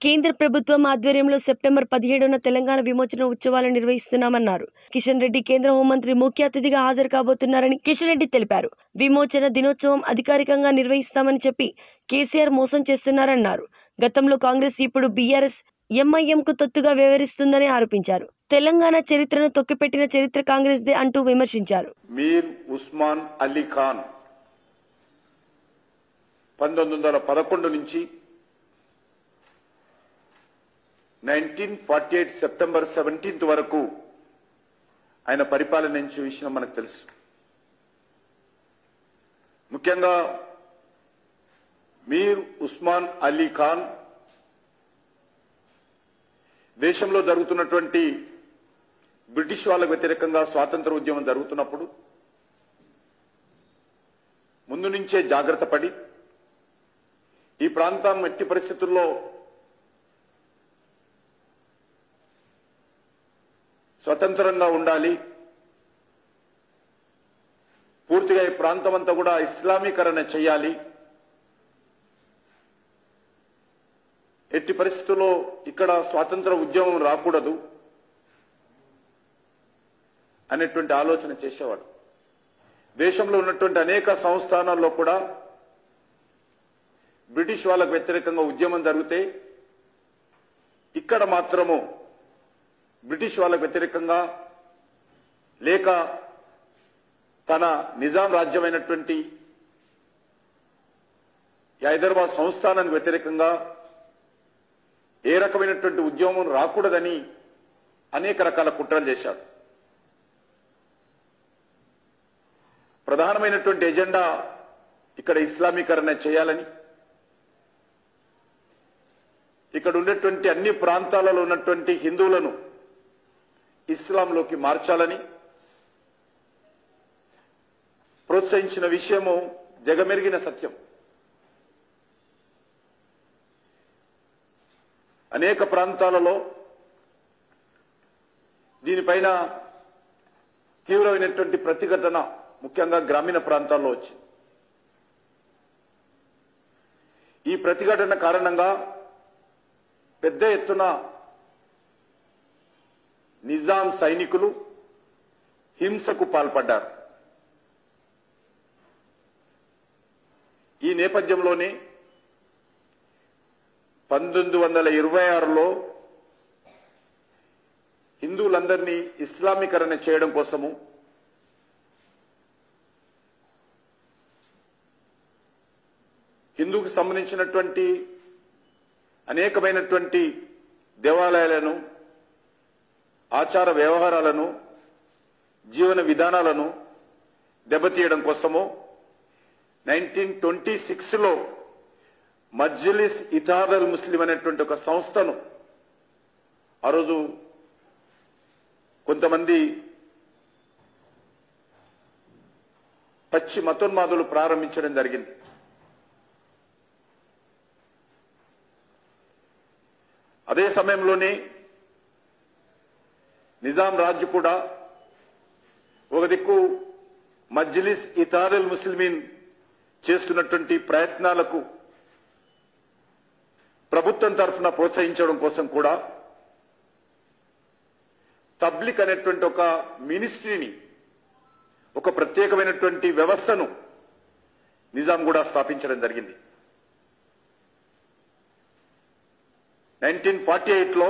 కేంద్ర ప్రభుత్వం ఆధ్వర్యంలో సెప్టెంబర్ పదిహేడున తెలంగాణ విమోచన ఉత్సవాలు నిర్వహిస్తున్నామన్నారు కిషన్ రెడ్డి కేంద్ర హోంమంత్రి ముఖ్య అతిథిగా హాజరు కాబోతున్నారని కిషన్ రెడ్డి తెలిపారు విమోచన దినోత్సవం అధికారికంగా నిర్వహిస్తామని చెప్పి కేసీఆర్ మోసం చేస్తున్నారన్నారు గతంలో కాంగ్రెస్ ఇప్పుడు బీఆర్ఎస్ ఎంఐఎంకు తొత్తుగా వ్యవహరిస్తుందని ఆరోపించారు తెలంగాణ చరిత్రను తొక్కిపెట్టిన చరిత్ర కాంగ్రెస్దే అంటూ విమర్శించారు మీర్ ఉస్మాన్ అలీ ఖాన్ పంతొమ్మిది వందల పదకొండు నుంచి nineteen forty eight September seventeenth వరకు ఆయన పరిపాలన విషయం మనకు తెలుసు ముఖ్యంగా మీర్ ఉస్మాన్ అలీ ఖాన్ దేశంలో జరుగుతున్నటువంటి బ్రిటిష్ వాళ్ళకు వ్యతిరేకంగా స్వాతంత్ర ఉద్యమం జరుగుతున్నప్పుడు ముందు నుంచే జాగ్రత్త పడి ఈ ప్రాంతం ఎట్టి పరిస్థితుల్లో స్వతంత్రంగా ఉండాలి పూర్తిగా ఈ ప్రాంతం అంతా కూడా ఇస్లామీకరణ చేయాలి ఎట్టి పరిస్థితుల్లో ఇక్కడ స్వాతంత్ర ఉద్యమం రాకూడదు అనేటువంటి ఆలోచన చేసేవాడు దేశంలో ఉన్నటువంటి అనేక సంస్థానాల్లో కూడా బ్రిటిష్ వాళ్ళకు వ్యతిరేకంగా ఉద్యమం జరిగితే ఇక్కడ మాత్రము బ్రిటిష్ వాళ్ళకు వ్యతిరేకంగా లేక తన నిజాం రాజ్యమైనటువంటి ఈ హైదరాబాద్ సంస్థానానికి వ్యతిరేకంగా ఏ రకమైనటువంటి ఉద్యమం రాకూడదని అనేక రకాల కుట్రలు చేశాడు ప్రధానమైనటువంటి ఎజెండా ఇక్కడ ఇస్లామీకరణ చేయాలని ఇక్కడ ఉన్నటువంటి అన్ని ప్రాంతాలలో ఉన్నటువంటి హిందువులను ఇస్లాంలోకి మార్చాలని ప్రోత్సహించిన విషయము జగమెరిగిన సత్యం అనేక ప్రాంతాలలో దీనిపైన తీవ్రమైనటువంటి ప్రతిఘటన ముఖ్యంగా గ్రామీణ ప్రాంతాల్లో వచ్చింది ఈ ప్రతిఘటన కారణంగా పెద్ద ఎత్తున నిజాం సైనికులు హింసకు పాల్పడ్డారు ఈ నేపథ్యంలోనే పంతొమ్మిది వందల ఇరవై ఆరులో హిందువులందరినీ ఇస్లామీకరణ చేయడం కోసము హిందూకు సంబంధించినటువంటి అనేకమైనటువంటి దేవాలయాలను ఆచార వ్యవహారాలను జీవన విధానాలను దెబ్బతీయడం కోసము నైన్టీన్ ట్వంటీ సిక్స్ లో మజ్లిస్ ఇతాదల్ ముస్లిం అనేటువంటి ఒక సంస్థను ఆ రోజు కొంతమంది పచ్చి మతోన్మాదులు ప్రారంభించడం జరిగింది అదే సమయంలోనే నిజాం రాజు కూడా ఒక దిక్కు మజ్లిస్ ఇతారుల్ ముస్లిమీన్ చేస్తున్నటువంటి ప్రయత్నాలకు ప్రభుత్వం తరఫున ప్రోత్సహించడం కోసం కూడా తబ్లిక్ అనేటువంటి ఒక మినిస్ట్రీని ఒక ప్రత్యేకమైనటువంటి వ్యవస్థను నిజాం కూడా స్థాపించడం జరిగింది నైన్టీన్ ఫార్టీ ఎయిట్లో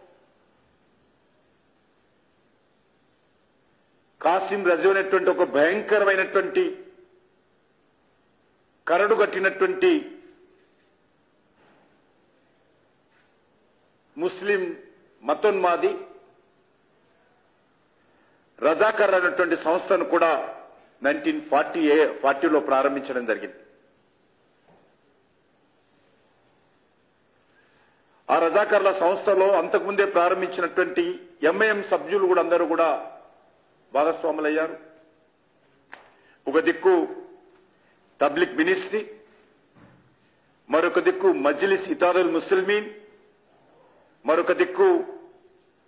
కాసిం రజు అనేటువంటి ఒక భయంకరమైనటువంటి కరడు కట్టినటువంటి ముస్లిం మతోన్మాది రజాకర్ అనేటువంటి సంస్థను కూడా నైన్టీన్ ఫార్టీ ఏ ఫార్టీలో ప్రారంభించడం జరిగింది ఆ రజాకర్ల సంస్థలో అంతకుముందే ప్రారంభించినటువంటి ఎంఐఎం సభ్యులు కూడా అందరూ కూడా భాగస్వాములయ్యారు ఒక దిక్కు తబ్లిక్ మినిస్ట్రీ మరొక దిక్కు మజ్లిస్ ఇతారుల్ ముస్లిమీన్ మరొక దిక్కు